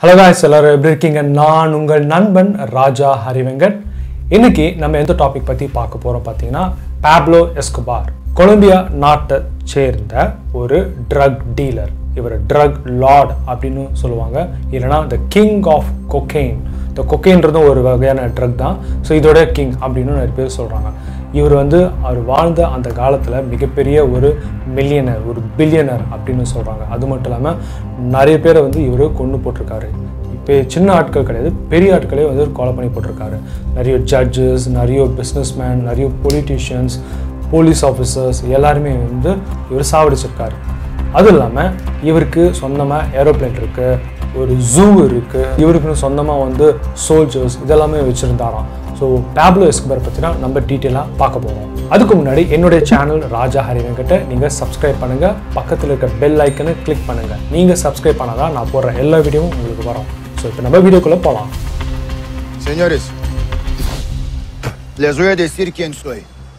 Hello guys எல்லாரும் எப்படி இருக்கீங்க நான் உங்கள் நண்பன் ராஜா ஹரிவெங்கட் இன்னைக்கு நம்ம எந்த டாபிக் பற்றி பார்க்க போகிறோம் பார்த்தீங்கன்னா பாப்லோ எஸ்கோபார் கொலம்பியா நாட்டை சேர்ந்த ஒரு ட்ரக் டீலர் இவர் ட்ரக் லார்ட் அப்படின்னு சொல்லுவாங்க இல்லைனா த கிங் ஆஃப் கொக்கெயின் இந்த கொக்கெயின்றதும் ஒரு வகையான ட்ரக் தான் ஸோ இதோட கிங் அப்படின்னு நிறைய பேர் சொல்கிறாங்க இவர் வந்து அவர் வாழ்ந்த அந்த காலத்தில் மிகப்பெரிய ஒரு மில்லியனர் ஒரு பில்லியனர் அப்படின்னு சொல்கிறாங்க அது மட்டும் இல்லாமல் நிறைய பேரை வந்து இவர் கொண்டு போட்டிருக்காரு இப்போ சின்ன ஆட்கள் கிடையாது பெரிய ஆட்களே வந்து கொலை பண்ணி போட்டிருக்காரு நிறைய ஜட்ஜஸ் நிறைய பிஸ்னஸ்மேன் நிறைய பொலிட்டீஷியன்ஸ் போலீஸ் ஆஃபீஸர்ஸ் எல்லாருமே வந்து இவர் சாவடிச்சிருக்காரு அதுவும் இல்லாமல் இவருக்கு சொந்தமாக ஏரோப்ளேன் இருக்குது ஒரு ஜூ இருக்குது இவருக்குன்னு சொந்தமாக வந்து சோல்ஜர்ஸ் இதெல்லாமே வச்சுருந்தாராம் ஸோ டேப்லோ எஸ்கபர் பற்றினா நம்ம டீட்டெயிலாக பார்க்க போகிறோம் அதுக்கு முன்னாடி என்னுடைய சேனல் ராஜா ஹரி வெங்கட்ட நீங்கள் சப்ஸ்கிரைப் பண்ணுங்கள் பக்கத்தில் இருக்க பெல் ஐக்கனை கிளிக் பண்ணுங்கள் நீங்கள் சப்ஸ்கிரைப் பண்ணாதான் நான் போடுற எல்லா வீடியோவும் உங்களுக்கு வரும் ஸோ இப்போ நம்ம வீடியோக்குள்ளே போகலாம் Señores, les voy a decir quién soy.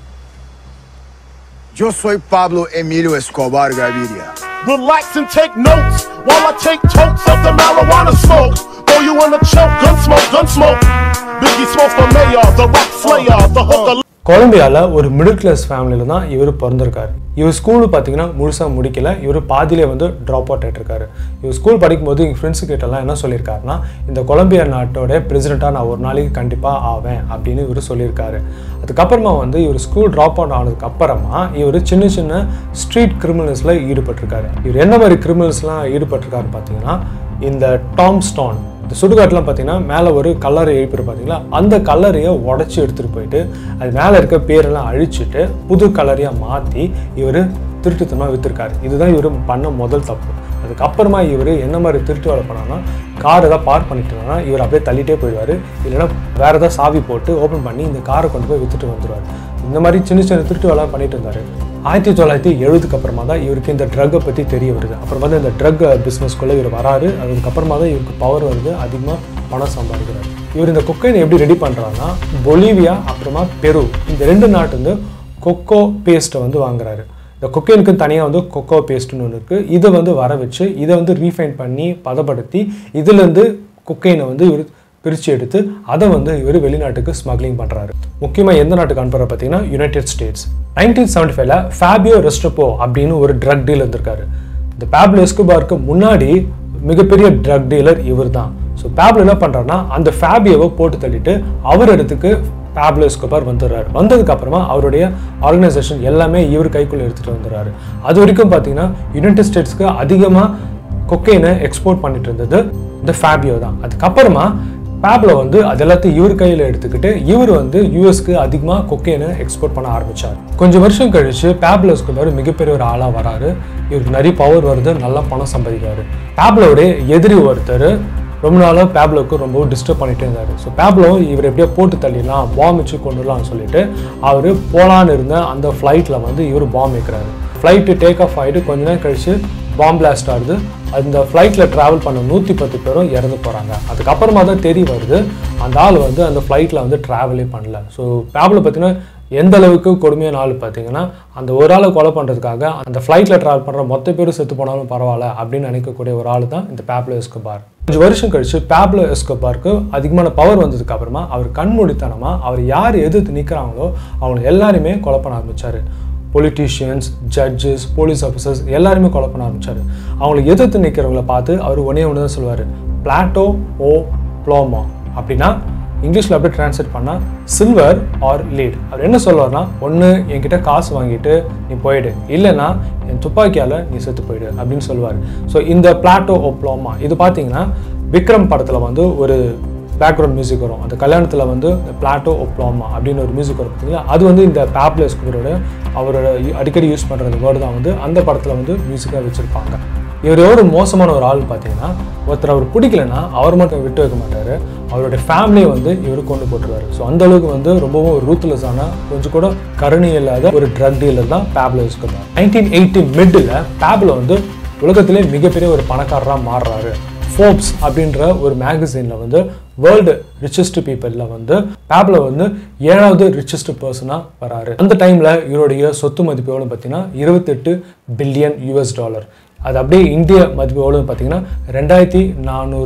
Yo soy Pablo Emilio Escobar Gaviria. Relax and take notes while I take totes of the marijuana smoke. Throw you in a choke, gun smoke, gun smoke. Biggie smokes for mayor, the rock slayer, the hooker. கொலம்பியாவில் ஒரு middle class ஃபேமிலியில் தான் இவர் பிறந்திருக்காரு இவர் school பார்த்தீங்கன்னா முழுசாக முடிக்கல இவர் பாதியிலே வந்து ட்ராப் அவுட் ஆகிட்டுருக்காரு இவர் ஸ்கூல் படிக்கும்போது எங்கள் ஃப்ரெண்ட்ஸு கிட்டலாம் என்ன சொல்லியிருக்காருன்னா இந்த கொலம்பியா நாட்டோட பிரசிடெண்ட்டாக நான் ஒரு நாளைக்கு கண்டிப்பாக ஆவேன் அப்படின்னு இவர் சொல்லியிருக்காரு அதுக்கப்புறமா வந்து இவர் ஸ்கூல் ட்ராப் அவுட் ஆனதுக்கு அப்புறமா இவர் சின்ன சின்ன ஸ்ட்ரீட் கிரிமினல்ஸில் ஈடுபட்டிருக்காரு இவர் என்ன மாதிரி கிரிமினல்ஸ்லாம் ஈடுபட்டிருக்காரு பார்த்தீங்கன்னா இந்த டாம் ஸ்டோன் இந்த சுடுகாட்டுலாம் பார்த்தீங்கன்னா மேலே ஒரு கல்லறை எழுப்பிரு பார்த்தீங்களா அந்த கல்லறையை உடச்சி எடுத்துகிட்டு போயிட்டு அது மேலே இருக்க பேரெல்லாம் அழிச்சிட்டு புது கல்லறையாக மாற்றி இவர் திருட்டுத்தனமாக விற்றுருக்காரு இதுதான் இவர் பண்ண முதல் தப்பு அதுக்கப்புறமா இவர் என்ன மாதிரி திருட்டு வேலை பண்ணான்னா கார் ஏதாவது பார்க் பண்ணிட்டு இருந்தாங்கன்னா இவர் அப்படியே தள்ளிட்டே போயிடுவார் இல்லைன்னா வேறு ஏதாவது சாவி போட்டு ஓப்பன் பண்ணி இந்த காரை கொண்டு போய் விற்றுட்டு வந்துடுவார் இந்த மாதிரி சின்ன சின்ன திருட்டு வேலை பண்ணிட்டு இருந்தார் ஆயிரத்தி தொள்ளாயிரத்தி எழுபதுக்கு அப்புறமா தான் இவருக்கு இந்த ட்ரக்கை பற்றி தெரிய வருது அப்புறம் வந்து இந்த ட்ரக் பிஸ்னஸ்க்குள்ளே இவர் வராரு அதுக்கப்புறமா தான் இவருக்கு பவர் வருது அதிகமாக பணம் சம்பாதிக்கிறார் இவர் இந்த கொக்கைனை எப்படி ரெடி பண்ணுறாருன்னா பொலிவியா அப்புறமா பெரு இந்த ரெண்டு நாட்டு வந்து கொக்கோ பேஸ்ட்டை வந்து வாங்குறாரு இந்த கொக்கைனுக்கு தனியாக வந்து கொக்கோ பேஸ்ட்னு ஒன்று இருக்குது இதை வந்து வர வச்சு இதை வந்து ரீஃபைன் பண்ணி பதப்படுத்தி இதுலேருந்து கொக்கைனை வந்து இவர் பிரித்து எடுத்து அதை வந்து இவர் வெளிநாட்டுக்கு ஸ்மக்லிங் பண்ணுறாரு முக்கியமாக எந்த நாட்டுக்கு அனுப்புகிற பார்த்தீங்கன்னா யுனைடெட் ஸ்டேட்ஸ் நைன்டீன் செவன்டி ஃபைவ்ல ஃபேபியோ ரெஸ்டப்போ அப்படின்னு ஒரு ட்ரக் டீல் இருந்திருக்காரு இந்த பேப்லோ எஸ்கோபாருக்கு முன்னாடி மிகப்பெரிய ட்ரக் டீலர் இவர் தான் ஸோ பேப்லோ என்ன பண்ணுறாருன்னா அந்த ஃபேபியோவை போட்டு தள்ளிட்டு அவர் இடத்துக்கு பேப்லோ எஸ்கோபார் வந்துடுறாரு வந்ததுக்கு அப்புறமா அவருடைய ஆர்கனைசேஷன் எல்லாமே இவர் கைக்குள்ளே எடுத்துகிட்டு வந்துடுறாரு அது வரைக்கும் பார்த்தீங்கன்னா யுனைடெட் ஸ்டேட்ஸ்க்கு அதிகமாக கொக்கைனை எக்ஸ்போர்ட் பண்ணிட்டு இருந்தது இந்த ஃபேபியோ தான் அதுக்கப்புறமா பேப்ல வந்து அது எல்லாத்தையும் இவர் கையில் எடுத்துக்கிட்டு இவர் வந்து யூஎஸ்க்கு அதிகமாக கொக்கைனை எக்ஸ்போர்ட் பண்ண ஆரம்பிச்சார் கொஞ்சம் வருஷம் கழிச்சு பேப்ல எஸ்கோபார் மிகப்பெரிய ஒரு ஆளாக வராரு இவருக்கு நிறைய பவர் வருது நல்லா பணம் சம்பாதிக்காரு பேப்லோடைய எதிரி ஒருத்தர் ரொம்ப நாளாக பேப்லோக்கு ரொம்ப டிஸ்டர்ப் பண்ணிட்டே இருந்தார் ஸோ பேப்லோ இவர் எப்படியோ போட்டு தள்ளிடலாம் பாம் வச்சு கொண்டுடலாம்னு சொல்லிட்டு அவர் போலான்னு இருந்த அந்த ஃப்ளைட்டில் வந்து இவர் பாம் வைக்கிறாரு ஃப்ளைட்டு டேக் ஆஃப் ஆகிட்டு கொஞ்ச நேரம் கழிச்சு பாம் பிளாஸ்ட் ஆகுது அந்த ஃப்ளைட்டில் ட்ராவல் பண்ண நூற்றி பத்து பேரும் இறந்து போகிறாங்க அதுக்கப்புறமா தான் தெரிய வருது அந்த ஆள் வந்து அந்த ஃப்ளைட்டில் வந்து ட்ராவலே பண்ணல ஸோ பேபில் பார்த்தீங்கன்னா எந்த அளவுக்கு கொடுமையான ஆள் பார்த்தீங்கன்னா அந்த ஒரு ஆளை கொலை பண்ணுறதுக்காக அந்த ஃப்ளைட்டில் ட்ராவல் பண்ணுற மொத்த பேரும் செத்து போனாலும் பரவாயில்ல அப்படின்னு நினைக்கக்கூடிய ஒரு ஆள் தான் இந்த பேப்லோ எஸ்கோபார் கொஞ்சம் வருஷம் கழிச்சு பேப்லோ எஸ்கோபாருக்கு அதிகமான பவர் வந்ததுக்கு அப்புறமா அவர் கண்மூடித்தனமாக அவர் யார் எதிர்த்து நிற்கிறாங்களோ அவங்க எல்லாருமே கொலை பண்ண ஆரம்பிச்சாரு பொலிட்டீஷியன்ஸ் ஜட்ஜஸ் போலீஸ் ஆஃபீஸர்ஸ் எல்லாருமே கொலை பண்ண ஆரம்பிச்சாரு அவங்களை எதிர்த்து நிற்கிறவங்கள பார்த்து அவர் ஒன்றே ஒன்று தான் சொல்லுவார் பிளாட்டோ ஓ ப்ளோமா அப்படின்னா இங்கிலீஷில் அப்படியே ட்ரான்ஸ்லேட் பண்ணால் சில்வர் ஆர் லீட் அவர் என்ன சொல்லுவார்னா ஒன்று என்கிட்ட காசு வாங்கிட்டு நீ போயிடு இல்லைன்னா என் துப்பாக்கியால் நீ செத்து போயிடு அப்படின்னு சொல்லுவார் ஸோ இந்த பிளாட்டோ ஓ ப்ளோமா இது பார்த்தீங்கன்னா விக்ரம் படத்தில் வந்து ஒரு பேக்ரவுண்ட் மியூசிக் வரும் அந்த கல்யாணத்தில் வந்து பிளாட்டோ ஒப்ளாமா அப்படின்னு ஒரு மியூசிக் வரும் பார்த்தீங்களா அது வந்து இந்த பேப்லெஸ் குரோட அவரோட அடிக்கடி யூஸ் பண்ணுற அந்த வேர்டு தான் வந்து அந்த படத்தில் வந்து மியூசிக்காக வச்சுருப்பாங்க இவர் எவ்வளோ மோசமான ஒரு ஆள் பார்த்தீங்கன்னா ஒருத்தர் அவர் பிடிக்கலன்னா அவர் மட்டும் விட்டு வைக்க மாட்டார் அவருடைய ஃபேமிலியை வந்து இவர் கொண்டு போட்டுருவாரு ஸோ அந்த அளவுக்கு வந்து ரொம்பவும் ரூத்லெஸ்ஸான கொஞ்சம் கூட கருணை இல்லாத ஒரு ட்ரக் டீலர் தான் Pablo Escobar nineteen eighty middle Pablo வந்து உலகத்திலே மிகப்பெரிய ஒரு பணக்காரராக மாறுறாரு ஃபோர்ப்ஸ் அப்படின்ற ஒரு மேகசினில் வந்து வேர்ல்டு ரிச்சஸ்ட் பீப்புளில் வந்து பேப்ல வந்து ஏழாவது ரிச்சஸ்ட் பர்சனாக வராரு அந்த டைமில் இவருடைய சொத்து மதிப்பு எவ்வளோ பார்த்தீங்கன்னா இருபத்தெட்டு பில்லியன் யூஎஸ் டாலர் அது அப்படியே இந்திய மதிப்பு எவ்வளோன்னு பார்த்தீங்கன்னா ரெண்டாயிரத்தி நானூறு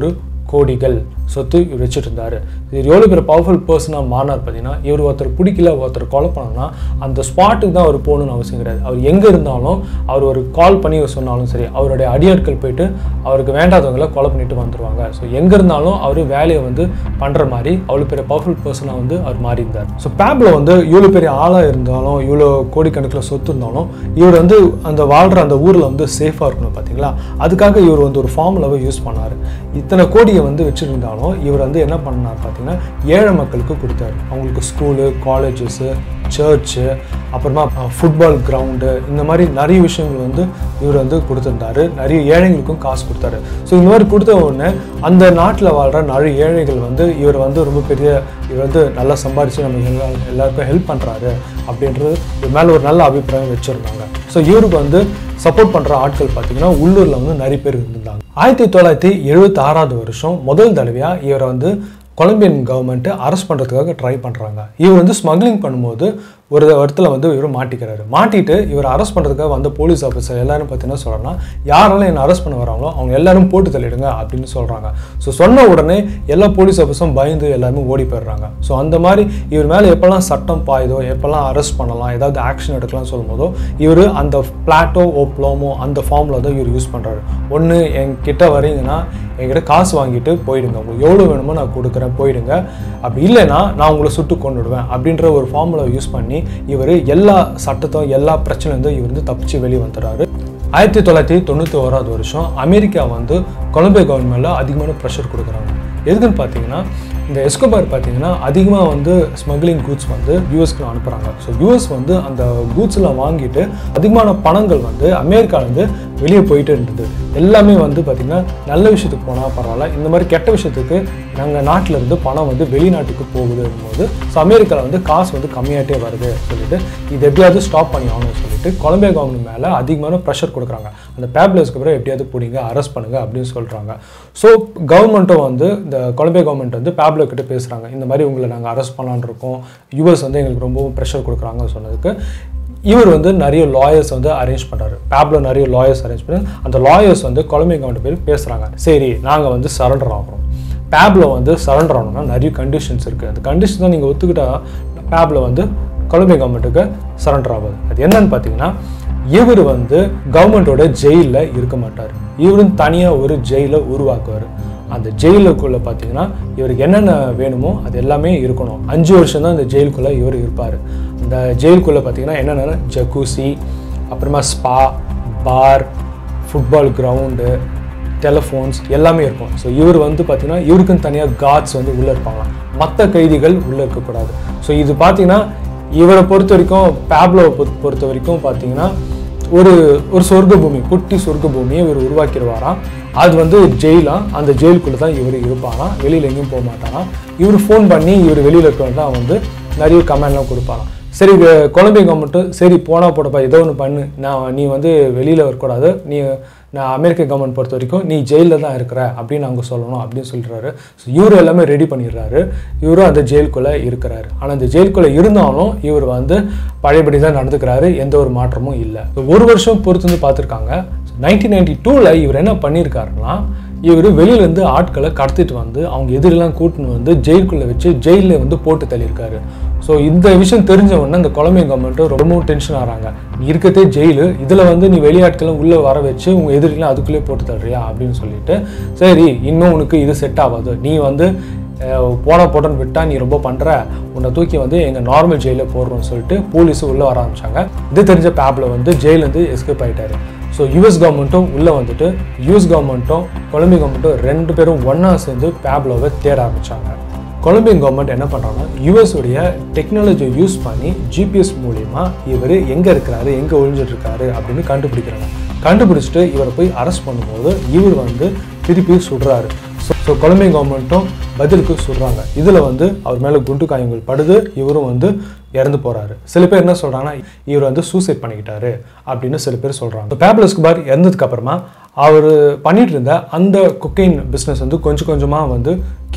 கோடிகள் சொத்து இவர் வச்சுட்டு இருந்தாரு இவர் எவ்வளோ பெரிய பவர்ஃபுல் பர்சனாக மாறினார் பார்த்தீங்கன்னா இவர் ஒருத்தர் பிடிக்கல ஒருத்தர் கொலை பண்ணோம்னா அந்த ஸ்பாட்டுக்கு தான் அவர் போகணும்னு அவசியம் கிடையாது அவர் எங்கே இருந்தாலும் அவர் ஒரு கால் பண்ணி சொன்னாலும் சரி அவருடைய அடியாட்கள் போயிட்டு அவருக்கு வேண்டாதவங்களை கொலை பண்ணிட்டு வந்துருவாங்க ஸோ எங்கே இருந்தாலும் அவர் வேலையை வந்து பண்ணுற மாதிரி அவ்வளோ பெரிய பவர்ஃபுல் பர்சனாக வந்து அவர் மாறி இருந்தார் ஸோ பேப்ல வந்து இவ்வளோ பெரிய ஆளாக இருந்தாலும் இவ்வளோ கோடிக்கணக்கில் சொத்து இருந்தாலும் இவர் வந்து அந்த வாழ்கிற அந்த ஊரில் வந்து சேஃபாக இருக்கணும் பார்த்தீங்களா அதுக்காக இவர் வந்து ஒரு ஃபார்முலாவை யூஸ் பண்ணார் இத்தனை கோடியை வந்து வச்சுருந்தாலும் இவர் வந்து என்ன பண்ணார் பார்த்தீங்கன்னா ஏழை மக்களுக்கு கொடுத்தாரு அவங்களுக்கு ஸ்கூலு காலேஜஸ்ஸு சர்ச்சு அப்புறமா ஃபுட்பால் கிரவுண்டு இந்த மாதிரி நிறைய விஷயங்கள் வந்து இவர் வந்து கொடுத்துருந்தாரு நிறைய ஏழைங்களுக்கும் காசு கொடுத்தாரு ஸோ இந்த மாதிரி கொடுத்த உடனே அந்த நாட்டில் வாழ்கிற நிறைய ஏழைகள் வந்து இவர் வந்து ரொம்ப பெரிய இவர் வந்து நல்லா சம்பாரித்து நம்ம எல்லா எல்லாருக்கும் ஹெல்ப் பண்ணுறாரு அப்படின்றது இவர் மேலே ஒரு நல்ல அபிப்பிராயம் வச்சுருந்தாங்க ஸோ இவருக்கு வந்து சப்போர்ட் பண்ணுற ஆட்கள் பார்த்தீங்கன்னா உள்ளூரில் வந்து நிறைய பேர் இருந்திருந்தாங்க ஆயிரத்தி தொள்ளாயிரத்தி எழுபத்தி ஆறாவது வருஷம் முதல் தடவையாக இவரை வந்து கொலம்பியன் கவர்மெண்ட்டு அரெஸ்ட் பண்ணுறதுக்காக ட்ரை பண்ணுறாங்க இவர் வந்து ஸ்மக்லிங் பண்ணும்போது ஒரு இடத்துல வந்து இவர் மாட்டிக்கிறாரு மாட்டிட்டு இவர் அரெஸ்ட் பண்ணுறதுக்காக வந்த போலீஸ் ஆஃபீஸர் எல்லாரும் பார்த்தீங்கன்னா சொல்கிறேன்னா யாரெல்லாம் என்னை அரெஸ்ட் பண்ண வராங்களோ அவங்க எல்லாரும் போட்டு தள்ளிடுங்க அப்படின்னு சொல்கிறாங்க ஸோ சொன்ன உடனே எல்லா போலீஸ் ஆஃபீஸரும் பயந்து எல்லாருமே ஓடி போயிடுறாங்க ஸோ அந்த மாதிரி இவர் மேலே எப்போல்லாம் சட்டம் பாயுதோ எப்போல்லாம் அரெஸ்ட் பண்ணலாம் ஏதாவது ஆக்ஷன் எடுக்கலாம் சொல்லும்போதோ இவர் அந்த பிளாட்டோ ஓ ப்ளோமோ அந்த ஃபார்மில் தான் இவர் யூஸ் பண்ணுறாரு ஒன்று என்கிட்ட வரீங்கன்னா என்கிட்ட காசு வாங்கிட்டு போயிடுங்க உங்களுக்கு எவ்வளோ வேணுமோ நான் கொடுக்குறேன் போயிடுங்க அப்படி இல்லைன்னா நான் உங்களை சுட்டு கொண்டுடுவேன் அப்படின்ற ஒரு ஃபார்முலா யூஸ் பண்ணி இவர் எல்லா சட்டத்தும் எல்லா பிரச்சனையும் இவர் வந்து தப்பிச்சு வெளியே வந்துடுறாரு ஆயிரத்தி தொள்ளாயிரத்தி தொண்ணூற்றி ஓராவது வருஷம் அமெரிக்கா வந்து கொலம்பியா கவர்மெண்ட்டில் அதிகமான ப்ரெஷர் கொடுக்குறாங்க எதுக்குன்னு பார்த்தீங்கன்னா இந்த எஸ்கோபார் பார்த்தீங்கன்னா அதிகமாக வந்து ஸ்மக்லிங் கூட்ஸ் வந்து யூஎஸ்க்கு அனுப்புகிறாங்க ஸோ யூஎஸ் வந்து அந்த கூட்ஸ்லாம் வாங்கிட்டு அதிகமான பணங்கள் வந்து அமெரிக்காலேருந்து வெளியே போயிட்டு இருந்தது எல்லாமே வந்து பார்த்திங்கன்னா நல்ல விஷயத்துக்கு போனால் பரவாயில்ல இந்த மாதிரி கெட்ட விஷயத்துக்கு நாங்கள் நாட்டில் இருந்து பணம் வந்து வெளிநாட்டுக்கு போகுதுன்னும் போது ஸோ அமெரிக்காவில் வந்து காசு வந்து கம்மியாகிட்டே வருது சொல்லிட்டு இது எப்படியாவது ஸ்டாப் பண்ணி ஆகணும்னு சொல்லிட்டு கொலம்பியா கவர்மெண்ட் மேலே அதிகமான ப்ரெஷர் கொடுக்குறாங்க அந்த பேப்லஸ்க்கு அப்புறம் எப்படியாவது பிடிங்க அரெஸ்ட் பண்ணுங்க அப்படின்னு சொல்கிறாங்க ஸோ கவர்மெண்ட்டும் வந்து இந்த கொலம்பியா கவர்மெண்ட் வந்து பேப்லோ கிட்ட பேசுகிறாங்க இந்த மாதிரி உங்களை நாங்கள் அரெஸ்ட் பண்ணலான்னு இருக்கோம் யூஎஸ் வந்து எங்களுக்கு ரொம்பவும் ப்ரெஷர் கொடுக்குறாங்க சொன்னதுக்கு இவர் வந்து நிறைய லாயர்ஸ் வந்து அரேஞ்ச் பண்ணுறாரு பேப்ல நிறைய லாயர்ஸ் அரேஞ்ச் பண்ணி அந்த லாயர்ஸ் வந்து கொலம்பியா கவர்மெண்ட் பேர் பேசுகிறாங்க சரி நாங்கள் வந்து சரண்டர் ஆகிறோம் பேப்ல வந்து சரண்டர் ஆகணும்னா நிறைய கண்டிஷன்ஸ் இருக்குது அந்த கண்டிஷன் தான் நீங்கள் ஒத்துக்கிட்டா பேப்ல வந்து கொலம்பியா கவர்மெண்ட்டுக்கு சரண்டர் ஆகாது அது என்னன்னு பார்த்தீங்கன்னா இவர் வந்து கவர்மெண்ட்டோட ஜெயிலில் இருக்க மாட்டார் இவரும் தனியாக ஒரு ஜெயிலை உருவாக்குவார் அந்த ஜெயிலுக்குள்ளே பார்த்தீங்கன்னா இவருக்கு என்னென்ன வேணுமோ அது எல்லாமே இருக்கணும் அஞ்சு வருஷம் தான் இந்த ஜெயிலுக்குள்ளே இவர் இருப்பார் அந்த ஜெயிலுக்குள்ளே பார்த்தீங்கன்னா என்னென்ன ஜக்கூசி அப்புறமா spa bar football ground telephones எல்லாமே இருக்கும் ஸோ இவர் வந்து பார்த்தீங்கன்னா இவருக்குன்னு தனியாக காட்ஸ் வந்து உள்ளே இருப்பாங்களாம் மற்ற கைதிகள் உள்ளே இருக்கக்கூடாது ஸோ இது பார்த்தீங்கன்னா இவரை பொறுத்த வரைக்கும் பேப்லோவை பொறுத்த பொறுத்த வரைக்கும் பார்த்தீங்கன்னா ஒரு ஒரு சொர்க்க பூமி குட்டி சொர்க்க பூமியை இவர் உருவாக்கிடுவாராம் அது வந்து ஜெயிலாம் அந்த ஜெயிலுக்குள்ளே தான் இவர் இருப்பாராம் வெளியில் எங்கேயும் போக மாட்டாராம் இவர் ஃபோன் பண்ணி இவர் வெளியில் இருக்கவங்க தான் வந்து நிறைய கமெண்ட்லாம் கொடுப்பாராம் சரி கொலம்பியா கவர்மெண்ட்டு சரி போனா போடப்பா ஏதோ ஒன்று பண்ணு நான் நீ வந்து வெளியில் வரக்கூடாது நீ நான் அமெரிக்க கவர்மெண்ட் பொறுத்த வரைக்கும் நீ ஜெயிலில் தான் இருக்கிற அப்படின்னு அவங்க சொல்லணும் அப்படின்னு சொல்கிறாரு ஸோ இவர் எல்லாமே ரெடி பண்ணிடுறாரு இவரும் அந்த ஜெயிலுக்குள்ளே இருக்கிறாரு ஆனால் அந்த ஜெயிலுக்குள்ளே இருந்தாலும் இவர் வந்து பழையபடி தான் நடந்துக்கிறாரு எந்த ஒரு மாற்றமும் இல்லை ஒரு வருஷம் பொறுத்து வந்து பார்த்துருக்காங்க நைன்டீன் நைன்டி டூவில் இவர் என்ன பண்ணியிருக்காருன்னா இவர் வெளியிலேருந்து ஆட்களை கடத்திட்டு வந்து அவங்க எதிரெல்லாம் கூட்டின்னு வந்து ஜெயிலுக்குள்ளே வச்சு ஜெயிலில் வந்து போட்டு தள்ளியிருக்காரு ஸோ இந்த விஷயம் தெரிஞ்ச உடனே இந்த கொலம்பியா கவர்மெண்ட்டு ரொம்பவும் டென்ஷன் ஆகிறாங்க நீ இருக்கதே ஜெயிலு இதில் வந்து நீ வெளியாட்களும் உள்ளே வர வச்சு உங்கள் எதிரிலாம் அதுக்குள்ளே போட்டு தள்ளுறியா அப்படின்னு சொல்லிட்டு சரி இன்னும் உனக்கு இது செட் ஆகாது நீ வந்து அஹ், போன போட்டோன்னு விட்டா நீ ரொம்ப பண்ணுற உன்னை தூக்கி வந்து எங்கள் நார்மல் ஜெயிலில் போடுறோம்னு சொல்லிட்டு போலீஸ் உள்ளே வர ஆரம்பிச்சாங்க இது தெரிஞ்ச பேப்பில் வந்து ஜெயிலேருந்து எஸ்கேப் ஆயிட்டாரு ஸோ யூஎஸ் கவர்மெண்ட்டும் உள்ளே வந்துட்டு யூஎஸ் கவர்மெண்ட்டும் கொலம்பியா கவர்மெண்ட்டும் ரெண்டு பேரும் ஒன்றா சேர்ந்து பேப்லோவை தேட ஆரம்பிச்சாங்க கொலம்பியன் கவர்மெண்ட் என்ன பண்ணுறாங்கன்னா யூஎஸ் உடைய டெக்னாலஜியை யூஸ் பண்ணி ஜிபிஎஸ் மூலியமா இவர் எங்கே இருக்கிறாரு எங்கே ஒழிஞ்சிட்டு இருக்காரு அப்படின்னு கண்டுபிடிக்கிறாங்க கண்டுபிடிச்சிட்டு இவரை போய் அரெஸ்ட் பண்ணும்போது இவர் வந்து திருப்பி சுடுறாரு ஸோ கொலம்பியன் கவர்மெண்ட்டும் பதிலுக்கு சுடுறாங்க இதில் வந்து அவர் மேலே குண்டு காயங்கள் படுது இவரும் வந்து இறந்து போறாரு சில பேர் என்ன சொல்றாங்கன்னா இவர் வந்து சூசைட் பண்ணிக்கிட்டாரு அப்படின்னு சில பேர் சொல்றாங்க பேப்லோ எஸ்கோபார் இறந்ததுக்கு அப்புறமா அவர் பண்ணிட்டு இருந்த அந்த கொக்கைன் பிஸ்னஸ் வந்து கொஞ்சம் கொஞ்சமாக வந்து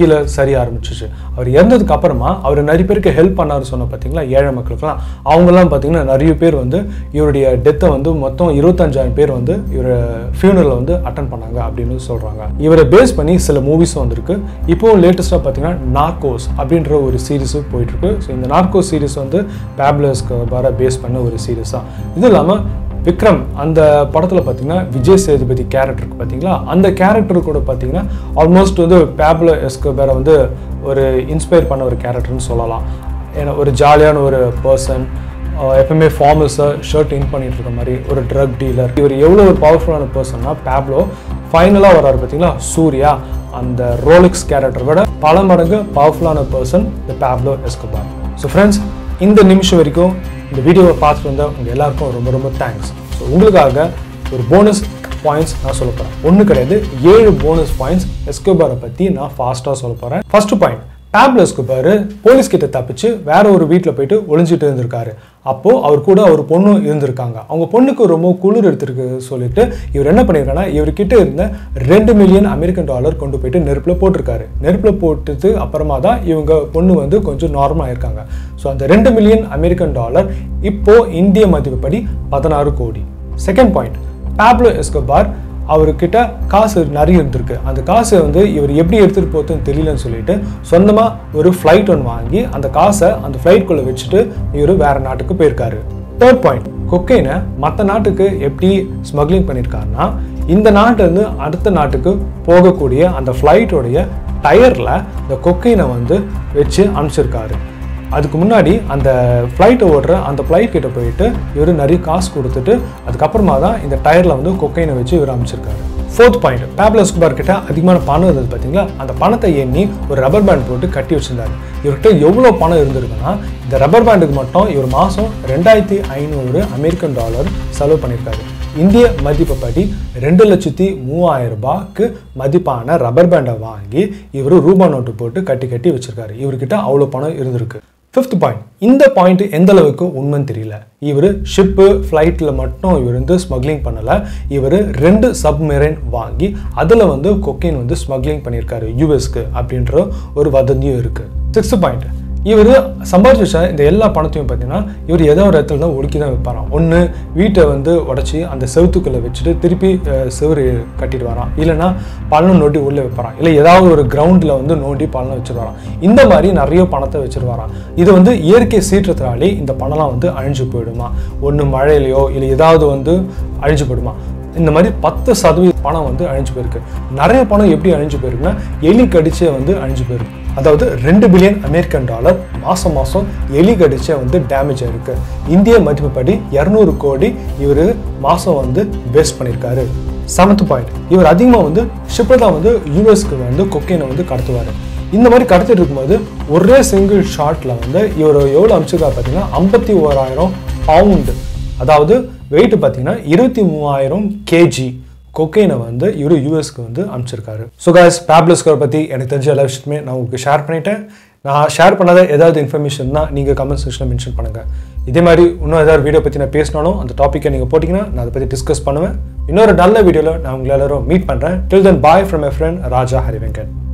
கீழே சரிய ஆரம்பிச்சிச்சு அவர் இறந்ததுக்கு அப்புறமா அவர் நிறைய பேருக்கு ஹெல்ப் பண்ணாரு சொன்ன பார்த்தீங்களா ஏழை மக்களுக்குலாம் அவங்கெல்லாம் பார்த்தீங்கன்னா நிறைய பேர் வந்து இவருடைய டெத்தை வந்து மொத்தம் இருபத்தஞ்சாயிரம் பேர் வந்து இவர் ஃபியூனரில் வந்து அட்டன் பண்ணாங்க அப்படின்னு சொல்கிறாங்க இவரை பேஸ் பண்ணி சில மூவிஸும் வந்திருக்கு இப்போவும் லேட்டஸ்ட்டாக பார்த்தீங்கன்னா நார்கோஸ் அப்படின்ற ஒரு சீரிஸும் போயிட்டுருக்கு ஸோ இந்த நார்கோஸ் சீரிஸ் வந்து பேப்லஸ்க்கு வர பேஸ் பண்ண ஒரு சீரிஸ் தான் இது இல்லாமல் விக்ரம் அந்த படத்தில் பார்த்தீங்கன்னா விஜய் சேதுபதி கேரக்டருக்கு பார்த்தீங்களா அந்த கேரக்டர் கூட பார்த்தீங்கன்னா ஆல்மோஸ்ட் வந்து பேப்ல எஸ்கோபேரை வந்து ஒரு இன்ஸ்பயர் பண்ண ஒரு கேரக்டர்னு சொல்லலாம் ஏன்னா ஒரு ஜாலியான ஒரு பர்சன் எப்பவுமே ஃபார்மல்ஸாக ஷர்ட் இன் பண்ணிட்டு இருக்க மாதிரி ஒரு ட்ரக் டீலர் இவர் எவ்வளோ ஒரு பவர்ஃபுல்லான பர்சன்னா பேப்லோ ஃபைனலாக வர்றாரு பார்த்தீங்களா சூர்யா அந்த ரோலிக்ஸ் கேரக்டரை விட பல மடங்கு பவர்ஃபுல்லான பர்சன் இந்த பேப்லோ எஸ்கோபார் ஸோ ஃப்ரெண்ட்ஸ் இந்த நிமிஷம் வரைக்கும் இந்த வீடியோவை பார்த்துட்டு வந்த உங்கள் எல்லாருக்கும் ரொம்ப ரொம்ப தேங்க்ஸ் ஸோ உங்களுக்காக ஒரு போனஸ் பாயிண்ட்ஸ் நான் சொல்ல போகிறேன் ஒன்று கிடையாது ஏழு போனஸ் பாயிண்ட்ஸ் எஸ்கோபாரை பற்றி நான் ஃபாஸ்ட்டாக சொல்ல போகிறேன் first point Pablo Escobar police கிட்ட தப்பிச்சு வேற ஒரு வீட்டில் போயிட்டு ஒளிஞ்சிட்டு இருந்திருக்காரு அப்போது அவர் கூட ஒரு பொண்ணு இருந்திருக்காங்க அவங்க பொண்ணுக்கு ரொம்ப குளிர் எடுத்திருக்கு சொல்லிட்டு இவர் என்ன பண்ணியிருக்காருன்னா இவர்கிட்ட இருந்த ரெண்டு மில்லியன் அமெரிக்கன் டாலர் கொண்டு போயிட்டு நெருப்பில் போட்டிருக்காரு நெருப்பில் போட்டது அப்புறமா தான் இவங்க பொண்ணு வந்து கொஞ்சம் நார்மல் ஆயிருக்காங்க ஸோ அந்த ரெண்டு மில்லியன் அமெரிக்கன் டாலர் இப்போ இந்திய மதிப்புப்படி பதினாறு கோடி செகண்ட் பாயிண்ட் பேப்லோ எஸ்கோபார் அவர்கிட்ட காசு நிறைய இருந்திருக்கு அந்த காசை வந்து இவர் எப்படி எடுத்துகிட்டு போகுதுன்னு தெரியலன்னு சொல்லிட்டு சொந்தமாக ஒரு ஃப்ளைட் ஒன்று வாங்கி அந்த காசை அந்த ஃப்ளைட்குள்ளே வச்சுட்டு இவர் வேற நாட்டுக்கு போயிருக்காரு தேர்ட் பாயிண்ட் கொக்கைனை மற்ற நாட்டுக்கு எப்படி ஸ்மக்லிங் பண்ணியிருக்காருன்னா இந்த நாட்டிலேருந்து அடுத்த நாட்டுக்கு போகக்கூடிய அந்த ஃப்ளைட்டோடைய டயரில் இந்த கொக்கைனை வந்து வச்சு அனுப்பிச்சிருக்காரு அதுக்கு முன்னாடி அந்த ஃப்ளைட்டை ஓடுற அந்த ஃப்ளைட் கிட்ட போயிட்டு இவர் நிறைய காசு கொடுத்துட்டு அதுக்கப்புறமா தான் இந்த டயரில் வந்து கொக்கைனை வச்சு இவர் அமைச்சிருக்காரு ஃபோர்த் பாயிண்ட் பேப்லோ எஸ்கோபார் கிட்ட அதிகமான பணம் இருந்தது பார்த்தீங்களா அந்த பணத்தை எண்ணி ஒரு ரப்பர் பேண்ட் போட்டு கட்டி வச்சிருந்தாரு இவர்கிட்ட எவ்வளோ பணம் இருந்திருக்குன்னா இந்த ரப்பர் பேண்டுக்கு மட்டும் இவர் மாதம் ரெண்டாயிரத்தி ஐநூறு அமெரிக்கன் டாலர் செலவு பண்ணியிருக்காரு இந்திய மதிப்புப்படி ரெண்டு லட்சத்தி மூவாயிரம் ரூபாய்க்கு மதிப்பான ரப்பர் பேண்டை வாங்கி இவர் ரூபா நோட்டு போட்டு கட்டி கட்டி வச்சிருக்காரு இவர்கிட்ட அவ்வளோ பணம் இருந்திருக்கு ஃபிஃப்த் பாயிண்ட் இந்த பாயிண்ட் எந்த அளவுக்கு உண்மைன்னு தெரியல இவர் ஷிப்பு ஃப்ளைட்டில் மட்டும் இவர் வந்து ஸ்மக்லிங் பண்ணலை இவர் ரெண்டு சப்மெரைன் வாங்கி அதில் வந்து கொக்கைன் வந்து ஸ்மக்லிங் பண்ணியிருக்காரு யூஎஸ்க்கு அப்படின்ற ஒரு வதந்தியும் இருக்குது சிக்ஸ்த் பாயிண்ட் இவர் சம்பாதிச்சு வச்ச இந்த எல்லா பணத்தையும் பார்த்தீங்கன்னா இவர் ஏதோ ஒரு இடத்துல தான் ஒடுக்கி தான் வைப்பாராம் ஒன்று வீட்டை வந்து உடச்சி அந்த செவுத்துக்குள்ளே வச்சுட்டு திருப்பி அஹ், செவுரு கட்டிட்டு வரான் இல்லைன்னா பள்ளம் நோண்டி உள்ளே வைப்பாராம் இல்லை ஏதாவது ஒரு கிரவுண்டில் வந்து நோண்டி பள்ளம் வச்சிருவாராம் இந்த மாதிரி நிறைய பணத்தை வச்சிருவாராம் இது வந்து இயற்கை சீற்றத்தினாலே இந்த பணம்லாம் வந்து அழிஞ்சு போயிடுமா ஒன்று மழையிலையோ இல்லை ஏதாவது வந்து அழிஞ்சு போயிடுமா இந்த மாதிரி பத்து சதவீத பணம் வந்து அழிஞ்சு போயிருக்கு நிறைய பணம் எப்படி அழிஞ்சு போயிருக்குன்னா எலி கடிச்சே வந்து அழிஞ்சு போயிருக்கு அதாவது ரெண்டு பில்லியன் அமெரிக்கன் டாலர் மாதம் மாதம் எலி கடிச்சே வந்து டேமேஜ் ஆயிருக்கு இந்திய மதிப்புப்படி இரநூறு கோடி இவர் மாதம் வந்து வேஸ்ட் பண்ணியிருக்காரு செவன்த் பாயிண்ட் இவர் அதிகமாக வந்து ஷிப்பில் தான் வந்து யூஎஸ்க்கு வந்து கொக்கைனை வந்து கடத்துவார் இந்த மாதிரி கடத்திட்டு இருக்கும்போது ஒரே சிங்கிள் ஷாட்டில் வந்து இவர் எவ்வளோ அமைச்சிருக்காரு பார்த்தீங்கன்னா ஐம்பத்தி ஓராயிரம் பவுண்டு அதாவது வெயிட் பார்த்தீங்கன்னா இருபத்தி மூவாயிரம் கேஜி கொக்கைனை வந்து இவர் யூஎஸ்க்கு வந்து அனுப்பிச்சிருக்காரு ஸோ காய்ஸ் பேப்லஸ்கரை பற்றி எனக்கு தெரிஞ்ச எல்லா விஷயத்துமே நான் உங்களுக்கு ஷேர் பண்ணிட்டேன் நான் ஷேர் பண்ணாத ஏதாவது இன்ஃபர்மேஷன் தான் நீங்கள் கமெண்ட் செக்ஷனில் மென்ஷன் பண்ணுங்கள் இதே மாதிரி இன்னும் ஏதாவது வீடியோ பற்றி நான் பேசினாலும் அந்த டாப்பிக்கை நீங்கள் போட்டிங்கன்னா நான் அதை பற்றி டிஸ்கஸ் பண்ணுவேன் இன்னொரு நல்ல வீடியோவில் நான் உங்களை எல்லாரும் மீட் பண்ணுறேன் டில் தென் bye from a friend Raja ஹரிவெங்கட்